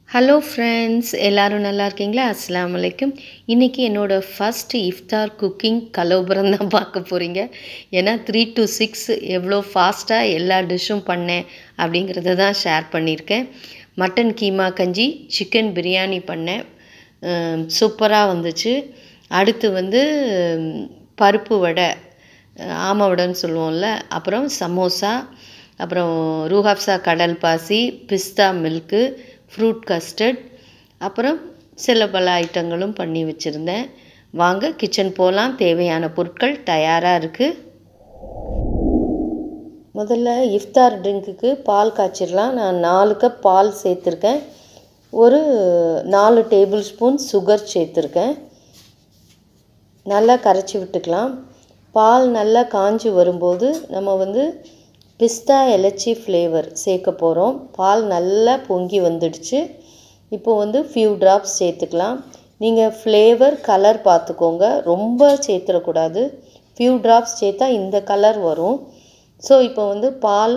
hello friends எல்லோரும் நல்லா இருக்கீங்களா அஸ்ஸலாமு அலைக்கும் இன்றைக்கி என்னோடய ஃபஸ்ட் இஃப்தார் குக்கிங் கலோபரம் தான் பார்க்க போகிறீங்க ஏன்னா த்ரீ டு சிக்ஸ் எவ்வளோ ஃபாஸ்ட்டாக எல்லா டிஷ்ஷும் பண்ணேன் அப்படிங்கிறத தான் ஷேர் பண்ணியிருக்கேன் மட்டன் கீமா கஞ்சி சிக்கன் பிரியாணி பண்ணேன் சூப்பராக வந்துச்சு அடுத்து வந்து பருப்பு வடை ஆம வடைன்னு சொல்லுவோம்ல அப்புறம் சமோசா அப்புறம் ரூஹாப்சா கடல் பாசி பிஸ்தா மில்க்கு ஃப்ரூட் கஸ்டர்ட் அப்புறம் சில பல ஐட்டங்களும் பண்ணி வச்சுருந்தேன் வாங்க கிச்சன் போகலாம் தேவையான பொருட்கள் தயாராக இருக்குது முதல்ல இஃப்தார் ட்ரிங்க்குக்கு பால் காய்ச்சிடலாம் நான் நாலு கப் பால் சேர்த்துருக்கேன் ஒரு நாலு டேபிள் ஸ்பூன் சுகர் சேர்த்துருக்கேன் நல்லா கரைச்சி விட்டுக்கலாம் பால் நல்லா காஞ்சி வரும்போது நம்ம வந்து பிஸ்தா எலச்சி ஃப்ளேவர் சேர்க்க போகிறோம் பால் நல்லா பொங்கி வந்துடுச்சு இப்போ வந்து ஃபியூ ட்ராப்ஸ் சேர்த்துக்கலாம் நீங்கள் ஃப்ளேவர் கலர் பார்த்துக்கோங்க ரொம்ப சேர்த்துடக்கூடாது ஃபியூ ட்ராப்ஸ் சேர்த்தா இந்த கலர் வரும் ஸோ இப்போ வந்து பால்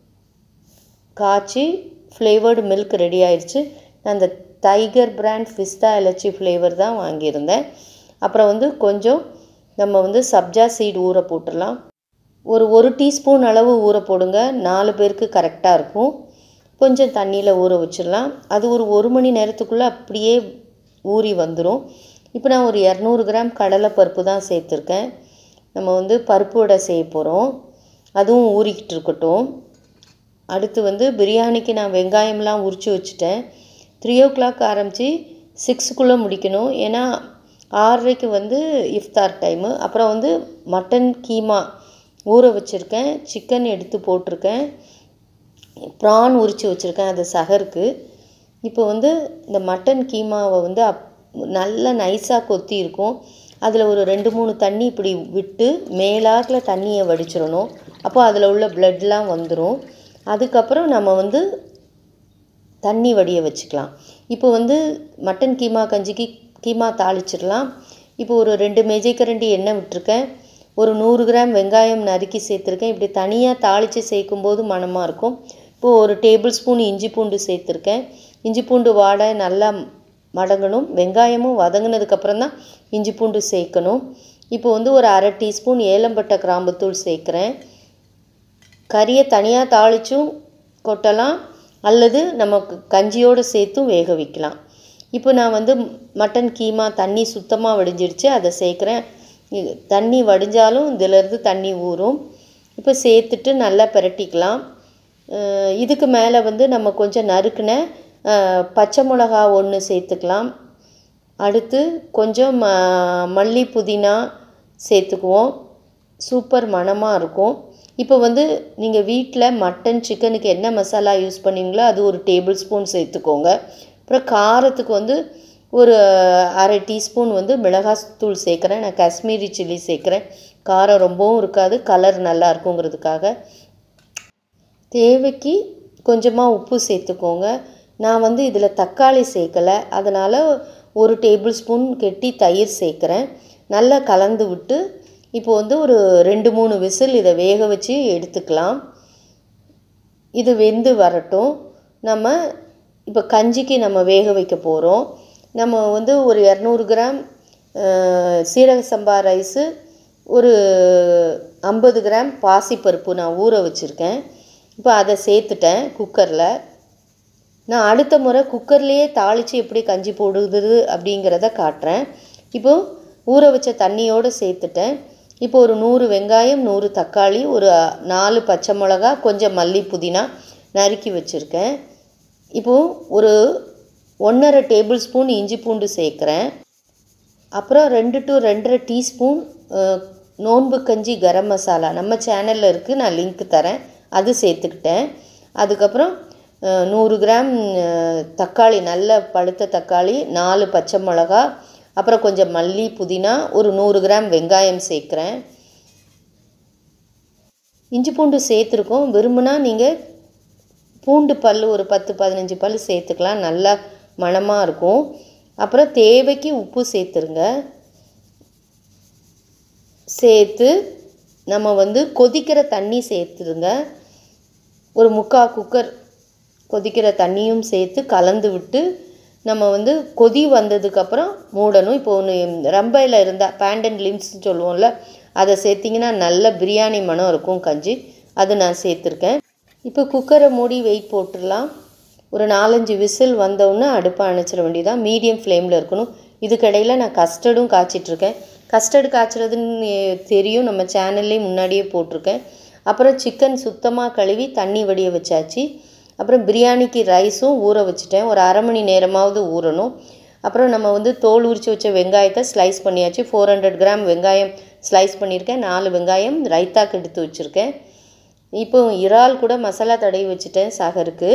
காய்ச்சி ஃப்ளேவர்டு மில்க் ரெடி ஆயிடுச்சு நான் அந்த டைகர் பிராண்ட் பிஸ்தா எலச்சி ஃப்ளேவர் தான் வாங்கியிருந்தேன் அப்புறம் வந்து கொஞ்சம் நம்ம வந்து சப்ஜா சீடு ஊற போட்டுடலாம் ஒரு ஒரு டீஸ்பூன் அளவு ஊற போடுங்க நாலு பேருக்கு கரெக்டாக இருக்கும் கொஞ்சம் தண்ணியில் ஊற வச்சிடலாம் அது ஒரு ஒரு மணி நேரத்துக்குள்ளே அப்படியே ஊறி வந்துடும் இப்போ நான் ஒரு இரநூறு கிராம் கடலைப்பருப்பு தான் சேர்த்துருக்கேன் நம்ம வந்து பருப்பு வடை செய்ய போகிறோம் அதுவும் ஊறிக்கிட்டு இருக்கட்டும் அடுத்து வந்து பிரியாணிக்கு நான் வெங்காயம்லாம் உரித்து வச்சுட்டேன் த்ரீ ஓ கிளாக் ஆரம்பித்து சிக்ஸுக்குள்ளே முடிக்கணும் ஏன்னா ஆறரைக்கு வந்து இஃப்தார் டைமு அப்புறம் வந்து மட்டன் கீமா ஊற வச்சுருக்கேன் சிக்கன் எடுத்து போட்டிருக்கேன் ப்ரான் உரித்து வச்சுருக்கேன் அது சகருக்கு இப்போ வந்து இந்த மட்டன் கீமாவை வந்து அப் நல்லா நைஸாக கொத்தி இருக்கும் அதில் ஒரு ரெண்டு மூணு தண்ணி இப்படி விட்டு மேலாக்கில் தண்ணியை வடிச்சிடணும் அப்போ அதில் உள்ள ப்ளட்லாம் வந்துடும் அதுக்கப்புறம் நம்ம வந்து தண்ணி வடிய வச்சுக்கலாம் இப்போ வந்து மட்டன் கீமா கஞ்சிக்கு கீமா தாளிச்சிடலாம் இப்போ ஒரு ரெண்டு மேஜைக்கரண்டி எண்ணெய் விட்டுருக்கேன் ஒரு நூறு கிராம் வெங்காயம் நறுக்கி சேர்த்துருக்கேன் இப்படி தனியாக தாளித்து சேர்க்கும்போது மணமாக இருக்கும் இப்போது ஒரு டேபிள் ஸ்பூன் இஞ்சி பூண்டு சேர்த்துருக்கேன் இஞ்சி பூண்டு வாடை நல்லா மடங்கணும் வெங்காயமும் வதங்கினதுக்கப்புறம் தான் இஞ்சி பூண்டு சேர்க்கணும் இப்போ வந்து ஒரு அரை டீஸ்பூன் ஏலம்பட்டை கிராம்புத்தூள் சேர்க்குறேன் கறியை தனியாக தாளித்தும் கொட்டலாம் அல்லது நமக்கு கஞ்சியோடு சேர்த்தும் வேக வைக்கலாம் இப்போ நான் வந்து மட்டன் கீமா தண்ணி சுத்தமாக வடிஞ்சிடுச்சு அதை சேர்க்குறேன் தண்ணி வடிஞ்சாலும் இதிலேருந்து தண்ணி ஊறும் இப்போ சேர்த்துட்டு நல்லா பிரட்டிக்கலாம் இதுக்கு மேலே வந்து நம்ம கொஞ்சம் நறுக்குன பச்சை மிளகா ஒன்று சேர்த்துக்கலாம் அடுத்து கொஞ்சம் மல்லி புதினா சேர்த்துக்குவோம் சூப்பர் மணமாக இருக்கும் இப்போ வந்து நீங்கள் வீட்டில் மட்டன் சிக்கனுக்கு என்ன மசாலா யூஸ் பண்ணுவீங்களோ அது ஒரு டேபிள் ஸ்பூன் சேர்த்துக்கோங்க அப்புறம் காரத்துக்கு வந்து ஒரு அரை டீஸ்பூன் வந்து மிளகாத்தூள் சேர்க்குறேன் நான் காஷ்மீரி சில்லி சேர்க்குறேன் காரம் ரொம்பவும் இருக்காது கலர் நல்லா இருக்குங்கிறதுக்காக தேவைக்கு கொஞ்சமாக உப்பு சேர்த்துக்கோங்க நான் வந்து இதில் தக்காளி சேர்க்கலை அதனால் ஒரு டேபிள் ஸ்பூன் கெட்டி தயிர் சேர்க்குறேன் நல்லா கலந்து விட்டு இப்போ வந்து ஒரு ரெண்டு மூணு விசில் இதை வேக வச்சு எடுத்துக்கலாம் இது வெந்து வரட்டும் நம்ம இப்போ கஞ்சிக்கு நம்ம வேக வைக்க போகிறோம் நம்ம வந்து ஒரு இரநூறு கிராம் சீரக சம்பா ரைஸு ஒரு ஐம்பது கிராம் பாசிப்பருப்பு நான் ஊற வச்சுருக்கேன் இப்போ அதை சேர்த்துட்டேன் குக்கரில் நான் அடுத்த முறை குக்கர்லேயே தாளித்து எப்படி கஞ்சி போடுறது அப்படிங்கிறத காட்டுறேன் இப்போது ஊற வச்ச தண்ணியோடு சேர்த்துட்டேன் இப்போ ஒரு நூறு வெங்காயம் நூறு தக்காளி ஒரு நாலு பச்சை மிளகா கொஞ்சம் மல்லி புதினா நறுக்கி வச்சுருக்கேன் இப்போது ஒரு ஒன்றரை டேபிள் ஸ்பூன் இஞ்சி பூண்டு சேர்க்குறேன் அப்புறம் ரெண்டு டு ரெண்டரை டீஸ்பூன் நோன்பு கஞ்சி கரம் மசாலா நம்ம சேனலில் இருக்குது நான் லிங்க் தரேன் அது சேர்த்துக்கிட்டேன் அதுக்கப்புறம் நூறு கிராம் தக்காளி நல்ல பழுத்த தக்காளி நாலு பச்சை மிளகா அப்புறம் கொஞ்சம் மல்லி புதினா ஒரு நூறு கிராம் வெங்காயம் சேர்க்குறேன் இஞ்சி பூண்டு சேர்த்துருக்கோம் விரும்புனா நீங்கள் பூண்டு பல் ஒரு பத்து பதினஞ்சு பல் சேர்த்துக்கலாம் நல்லா மணமாக இருக்கும் அப்புறம் தேவைக்கு உப்பு சேர்த்துருங்க சேர்த்து நம்ம வந்து கொதிக்கிற தண்ணி சேர்த்துருங்க ஒரு முக்கால் குக்கர் கொதிக்கிற தண்ணியும் சேர்த்து கலந்து விட்டு நம்ம வந்து கொதி வந்ததுக்கப்புறம் மூடணும் இப்போ ஒன்று ரம்பையில் இருந்தால் பேண்டன் லிம்ஸ்னு சொல்லுவோம்ல அதை சேர்த்திங்கன்னா நல்ல பிரியாணி மனம் இருக்கும் கஞ்சி அது நான் சேர்த்துருக்கேன் இப்போ குக்கரை மூடி வெயிட் போட்டுடலாம் ஒரு நாலஞ்சு விசில் வந்தவுடனே அடுப்பை அணைச்சிட வேண்டியதான் மீடியம் ஃப்ளேமில் இருக்கணும் இதுக்கிடையில் நான் கஸ்டர்டும் காய்ச்சிட்ருக்கேன் கஸ்டர்டு காய்ச்சறதுன்னு தெரியும் நம்ம சேனல்லே முன்னாடியே போட்டிருக்கேன் அப்புறம் சிக்கன் சுத்தமாக கழுவி தண்ணி வடிய வச்சாச்சு அப்புறம் பிரியாணிக்கு ரைஸும் ஊற வச்சுட்டேன் ஒரு அரை மணி நேரமாவது ஊறணும் அப்புறம் நம்ம வந்து தோல் உரித்து வச்ச வெங்காயத்தை ஸ்லைஸ் பண்ணியாச்சு ஃபோர் ஹண்ட்ரட் கிராம் வெங்காயம் ஸ்லைஸ் பண்ணியிருக்கேன் நாலு வெங்காயம் ரைத்தாக்கு எடுத்து வச்சுருக்கேன் இப்போ இறால் கூட மசாலா தடவி வச்சுட்டேன் சகருக்கு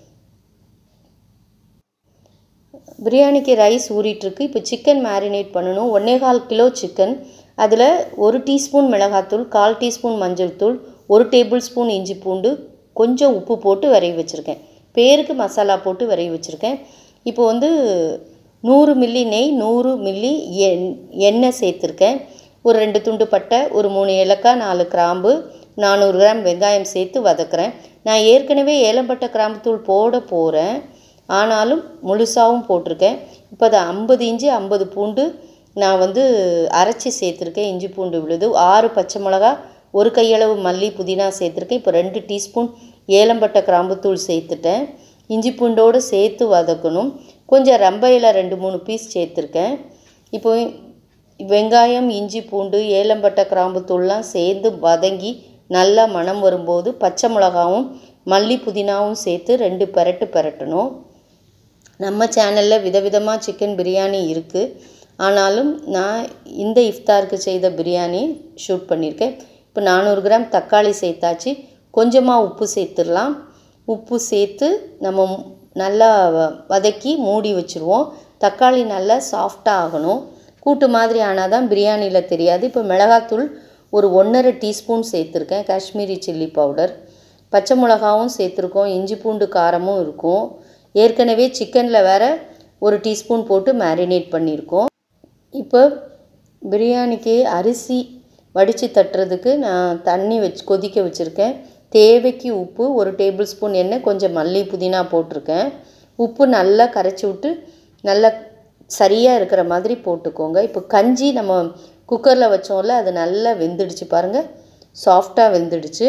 பிரியாணிக்கு ரைஸ் ஊறிட்டுருக்கு இப்போ சிக்கன் மேரினேட் பண்ணணும் ஒன்றே கால் கிலோ சிக்கன் அதில் ஒரு டீஸ்பூன் மிளகாத்தூள் கால் டீஸ்பூன் மஞ்சள் தூள் ஒரு டேபிள் ஸ்பூன் இஞ்சி பூண்டு கொஞ்சம் உப்பு போட்டு விரைவி வச்சுருக்கேன் பேருக்கு மசாலா போட்டு விரைவி வச்சுருக்கேன் இப்போ வந்து நூறு மில்லி நெய் நூறு மில்லி எண் எண்ணெய் சேர்த்துருக்கேன் ஒரு ரெண்டு துண்டு பட்டை ஒரு மூணு ஏலக்காய் நாலு கிராம்பு நானூறு கிராம் வெங்காயம் சேர்த்து வதக்குறேன் நான் ஏற்கனவே ஏலம்பட்டை கிராம்பு தூள் போட போகிறேன் ஆனாலும் முழுசாகவும் போட்டிருக்கேன் இப்போ அது ஐம்பது இஞ்சி ஐம்பது பூண்டு நான் வந்து அரைச்சி சேர்த்துருக்கேன் இஞ்சி பூண்டு விழுது ஆறு பச்சை மிளகா ஒரு கையளவு மல்லி புதினா சேர்த்துருக்கேன் இப்போ ரெண்டு டீஸ்பூன் ஏலம்பட்டை கிராம்புத்தூள் சேர்த்துட்டேன் இஞ்சி பூண்டோடு சேர்த்து வதக்கணும் கொஞ்சம் ரம்பையில் ரெண்டு மூணு பீஸ் சேர்த்துருக்கேன் இப்போ வெங்காயம் இஞ்சி பூண்டு ஏலம்பட்டை கிராம்புத்தூள்லாம் சேர்ந்து வதங்கி நல்லா மணம் வரும்போது பச்சை மிளகாவும் மல்லி புதினாவும் சேர்த்து ரெண்டு பெரட்டு பெரட்டணும் நம்ம சேனலில் விதவிதமாக சிக்கன் பிரியாணி இருக்குது ஆனாலும் நான் இந்த இஃப்தாருக்கு செய்த பிரியாணி ஷூட் பண்ணியிருக்கேன் இப்போ நானூறு கிராம் தக்காளி சேர்த்தாச்சு கொஞ்சமாக உப்பு சேர்த்துடலாம் உப்பு சேர்த்து நம்ம நல்லா வதக்கி மூடி வச்சுருவோம் தக்காளி நல்லா சாஃப்டாக ஆகணும் கூட்டு மாதிரி ஆனால் தான் பிரியாணியில் தெரியாது இப்போ மிளகாத்தூள் ஒரு ஒன்றரை டீஸ்பூன் சேர்த்துருக்கேன் காஷ்மீரி சில்லி பவுடர் பச்சை மிளகாவும் சேர்த்துருக்கோம் இஞ்சி பூண்டு காரமும் இருக்கும் ஏற்கனவே சிக்கனில் வேற ஒரு டீஸ்பூன் போட்டு மேரினேட் பண்ணியிருக்கோம் இப்போ பிரியாணிக்கு அரிசி வடித்து தட்டுறதுக்கு நான் தண்ணி வச்சு கொதிக்க வச்சுருக்கேன் தேவைக்கு உப்பு ஒரு டேபிள் ஸ்பூன் எண்ணெய் கொஞ்சம் மல்லி புதினா போட்டிருக்கேன் உப்பு நல்லா கரைச்சி விட்டு நல்லா சரியாக இருக்கிற மாதிரி போட்டுக்கோங்க இப்போ கஞ்சி நம்ம குக்கரில் வச்சோம்ல அது நல்லா வெந்துடுச்சு பாருங்கள் சாஃப்டாக வெந்துடுச்சு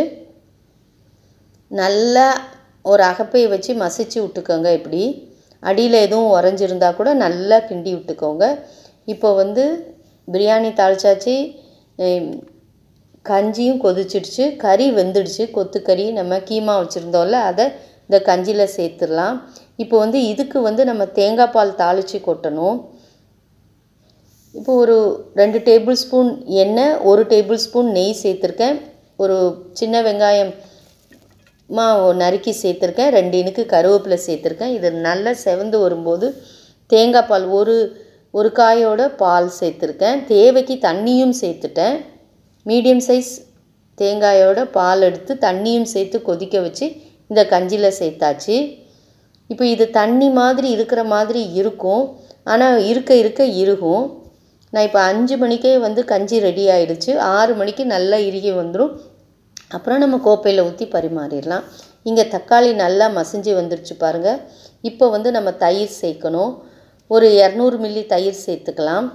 நல்லா ஒரு அகப்பையை வச்சு மசிச்சு விட்டுக்கோங்க இப்படி அடியில் எதுவும் உறைஞ்சிருந்தா கூட நல்லா கிண்டி விட்டுக்கோங்க இப்போ வந்து பிரியாணி தாளிச்சாச்சு கஞ்சியும் கொதிச்சிடுச்சு கறி வெந்துடுச்சு கொத்துக்கறி நம்ம கீமா வச்சுருந்தோம்ல அதை இந்த கஞ்சியில் சேர்த்துடலாம் இப்போ வந்து இதுக்கு வந்து நம்ம தேங்காய் பால் தாளித்து கொட்டணும் இப்போ ஒரு ரெண்டு டேபிள் ஸ்பூன் எண்ணெய் ஒரு டேபிள் ஸ்பூன் நெய் சேர்த்துருக்கேன் ஒரு சின்ன வெங்காயம் மா நறுக்கி சேர்த்துருக்கேன் ரெண்டு இனுக்கு கருவேப்பிலை சேர்த்துருக்கேன் இது நல்லா செவந்து வரும்போது தேங்காய் பால் ஒரு ஒரு காயோட பால் சேர்த்துருக்கேன் தேவைக்கு தண்ணியும் சேர்த்துட்டேன் மீடியம் சைஸ் தேங்காயோட பால் எடுத்து தண்ணியும் சேர்த்து கொதிக்க வச்சு இந்த கஞ்சியில் சேர்த்தாச்சு இப்போ இது தண்ணி மாதிரி இருக்கிற மாதிரி இருக்கும் ஆனால் இருக்க இருக்க இருகும் நான் இப்போ அஞ்சு மணிக்கே வந்து கஞ்சி ரெடி ஆகிடுச்சு ஆறு மணிக்கு நல்லா இறுகி வந்துடும் அப்புறம் நம்ம கோப்பையில் ஊற்றி பரிமாறிடலாம் இங்கே தக்காளி நல்லா மசிஞ்சு வந்துடுச்சு பாருங்கள் இப்போ வந்து நம்ம தயிர் சேர்க்கணும் ஒரு இரநூறு மில்லி தயிர் சேர்த்துக்கலாம்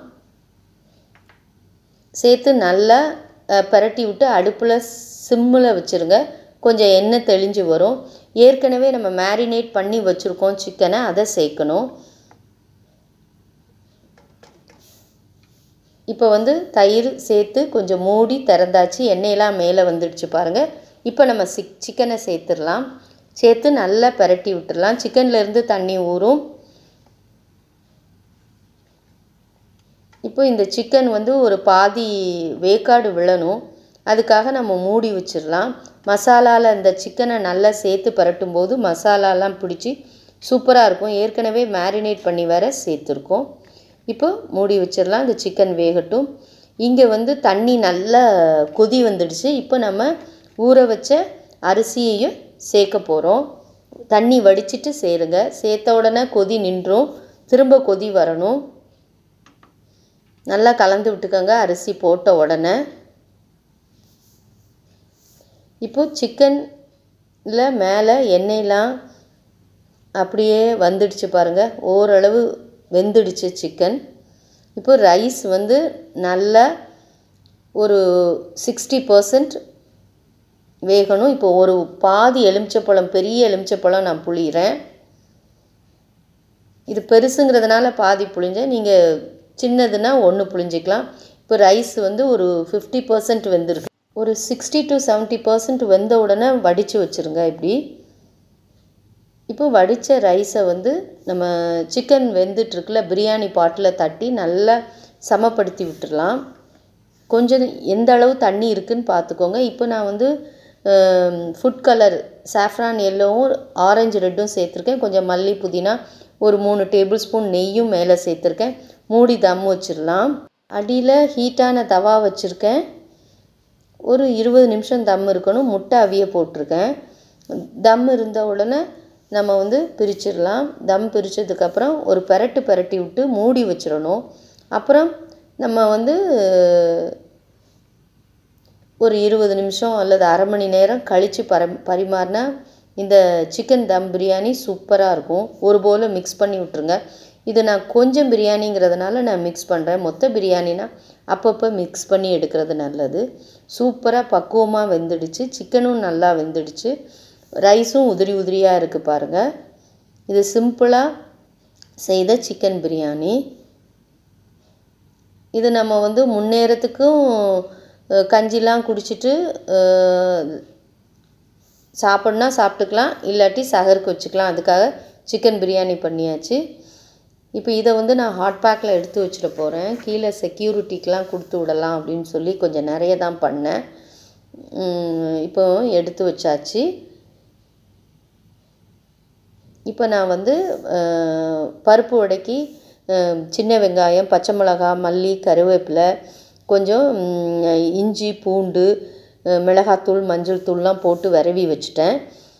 சேர்த்து நல்லா பரட்டி விட்டு அடுப்பில் சிம்மில் வச்சுருங்க கொஞ்சம் எண்ணெய் தெளிஞ்சு வரும் ஏற்கனவே நம்ம மேரினேட் பண்ணி வச்சுருக்கோம் சிக்கனை அதை சேர்க்கணும் இப்போ வந்து தயிர் சேர்த்து கொஞ்சம் மூடி திறந்தாச்சு எண்ணெயெல்லாம் மேலே வந்துடுச்சு பாருங்கள் இப்போ நம்ம சிக் சிக்கனை சேர்த்துடலாம் சேர்த்து நல்லா பரட்டி விட்டுடலாம் சிக்கன்லேருந்து தண்ணி ஊறும் இப்போ இந்த சிக்கன் வந்து ஒரு பாதி வேக்காடு விழணும் அதுக்காக நம்ம மூடி வச்சிடலாம் மசாலாவில் இந்த சிக்கனை நல்லா சேர்த்து பரட்டும் போது மசாலாலாம் பிடிச்சி சூப்பராக இருக்கும் ஏற்கனவே மேரினேட் பண்ணி வேற சேர்த்துருக்கோம் இப்போ மூடி வச்சிடலாம் இந்த சிக்கன் வேகட்டும் இங்கே வந்து தண்ணி நல்லா கொதி வந்துடுச்சு இப்போ நம்ம ஊற வச்ச அரிசியையும் சேர்க்க போகிறோம் தண்ணி வடிச்சிட்டு சேருங்க சேர்த்த உடனே கொதி நின்றும் திரும்ப கொதி வரணும் நல்லா கலந்து விட்டுக்கோங்க அரிசி போட்ட உடனே இப்போ சிக்கனில் மேலே எண்ணெயெலாம் அப்படியே வந்துடுச்சு பாருங்கள் ஓரளவு வெந்துடுச்சு சிக்கன் இப்போ ரைஸ் வந்து நல்லா ஒரு சிக்ஸ்டி பர்சன்ட் வேகணும் இப்போ ஒரு பாதி எலுமிச்சப்பழம் பெரிய எலுமிச்சப்பழம் நான் புளிகிறேன் இது பெருசுங்கிறதுனால பாதி புளிஞ்சேன் நீங்கள் சின்னதுன்னா ஒன்று புளிஞ்சிக்கலாம் இப்போ ரைஸ் வந்து ஒரு ஃபிஃப்டி பர்சன்ட் வெந்திருக்கு ஒரு சிக்ஸ்டி டு செவன்ட்டி பர்சன்ட் வெந்த உடனே வடித்து வச்சுருங்க இப்படி இப்போ வடித்த ரைஸை வந்து நம்ம சிக்கன் வெந்துட்டுருக்குல பிரியாணி பாட்டில் தட்டி நல்லா சமப்படுத்தி விட்டுடலாம் கொஞ்சம் எந்த அளவு தண்ணி இருக்குதுன்னு பார்த்துக்கோங்க இப்போ நான் வந்து ஃபுட் கலர் சாஃப்ரான் எல்லோவும் ஆரஞ்சு ரெட்டும் சேர்த்துருக்கேன் கொஞ்சம் மல்லி புதினா ஒரு மூணு டேபிள் ஸ்பூன் நெய்யும் மேலே சேர்த்துருக்கேன் மூடி தம் வச்சிடலாம் அடியில் ஹீட்டான தவா வச்சுருக்கேன் ஒரு இருபது நிமிஷம் தம் இருக்கணும் முட்டை அவிய போட்டிருக்கேன் தம் இருந்த உடனே நம்ம வந்து பிரிச்சிடலாம் தம் பிரித்ததுக்கப்புறம் ஒரு பெரட்டு பெரட்டி விட்டு மூடி வச்சிடணும் அப்புறம் நம்ம வந்து ஒரு இருபது நிமிஷம் அல்லது அரை மணி நேரம் கழித்து பர பரிமாறினா இந்த சிக்கன் தம் பிரியாணி சூப்பராக இருக்கும் ஒரு போல் மிக்ஸ் பண்ணி விட்ருங்க இது நான் கொஞ்சம் பிரியாணிங்கிறதுனால நான் மிக்ஸ் பண்ணுறேன் மொத்த பிரியாணினா அப்பப்போ மிக்ஸ் பண்ணி எடுக்கிறது நல்லது சூப்பராக பக்குவமாக வெந்துடுச்சு சிக்கனும் நல்லா வெந்துடுச்சு ரைஸும் உதிரி உதிரியாக இருக்குது பாருங்கள் இது சிம்பிளாக செய்த சிக்கன் பிரியாணி இது நம்ம வந்து முன்னேறத்துக்கும் கஞ்சிலாம் குடிச்சிட்டு சாப்பிட்னா சாப்பிட்டுக்கலாம் இல்லாட்டி சகருக்கு வச்சுக்கலாம் அதுக்காக சிக்கன் பிரியாணி பண்ணியாச்சு இப்போ இதை வந்து நான் ஹாட் பேக்கில் எடுத்து வச்சுட போகிறேன் கீழே செக்யூரிட்டிக்கெலாம் கொடுத்து விடலாம் அப்படின்னு சொல்லி கொஞ்சம் நிறைய தான் பண்ணேன் இப்போ எடுத்து வச்சாச்சு இப்போ நான் வந்து பருப்பு வடைக்கு சின்ன வெங்காயம் பச்சை மிளகா மல்லி கருவேப்பிலை கொஞ்சம் இஞ்சி பூண்டு மிளகாத்தூள் மஞ்சள் தூள்லாம் போட்டு விரவி வச்சுட்டேன்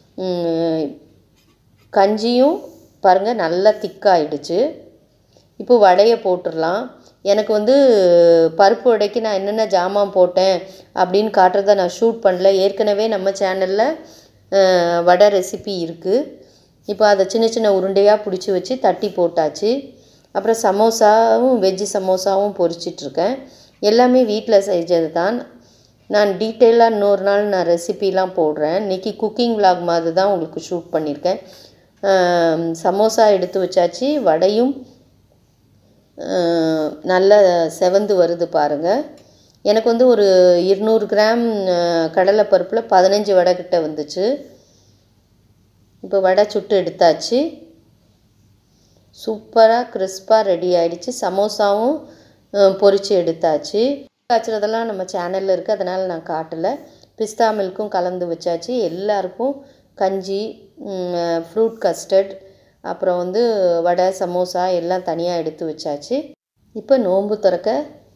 கஞ்சியும் பாருங்கள் நல்லா திக்காயிடுச்சு இப்போ வடையை போட்டுடலாம் எனக்கு வந்து பருப்பு வடைக்கு நான் என்னென்ன ஜாமான் போட்டேன் அப்படின்னு காட்டுறதை நான் ஷூட் பண்ணல ஏற்கனவே நம்ம சேனலில் வடை ரெசிபி இருக்குது இப்போ அதை சின்ன சின்ன உருண்டையாக பிடிச்சி வச்சு தட்டி போட்டாச்சு அப்புறம் சமோசாவும் வெஜ்ஜு சமோசாவும் பொரிச்சிட்ருக்கேன் எல்லாமே வீட்டில் செஞ்சது தான் நான் டீட்டெயிலாக இன்னொரு நாள் நான் ரெசிபிலாம் போடுறேன் இன்றைக்கி குக்கிங் விலாக் மாதிரி தான் உங்களுக்கு ஷூட் பண்ணியிருக்கேன் சமோசா எடுத்து வச்சாச்சு வடையும் நல்ல செவந்து வருது பாருங்கள் எனக்கு வந்து ஒரு இருநூறு கிராம் கடலைப்பருப்பில் பதினஞ்சு வடை கிட்ட வந்துச்சு இப்போ வடை சுட்டு எடுத்தாச்சு சூப்பராக கிறிஸ்பாக ரெடி ஆகிடுச்சு சமோசாவும் பொரித்து எடுத்தாச்சு காய்ச்சறதெல்லாம் நம்ம சேனலில் இருக்குது அதனால் நான் காட்டலை பிஸ்தா மில்க்கும் கலந்து வச்சாச்சு எல்லாருக்கும் கஞ்சி ஃப்ரூட் கஸ்டர்ட் அப்புறம் வந்து வடை சமோசா எல்லாம் தனியாக எடுத்து வச்சாச்சு இப்போ நோன்பு திறக்க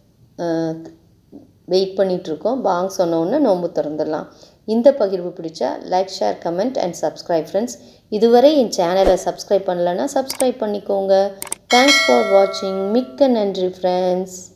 வெயிட் பண்ணிகிட்ருக்கோம் பாங் சொன்னோன்னே நோன்பு திறந்துடலாம் இந்த பகிர்வு பிடிச்சா like share comment and subscribe friends இதுவரை என் சேனலை சப்ஸ்கிரைப் பண்ணலைன்னா சப்ஸ்கிரைப் பண்ணிக்கோங்க தேங்க்ஸ் ஃபார் வாட்சிங் மிக்க நன்றி ஃப்ரெண்ட்ஸ்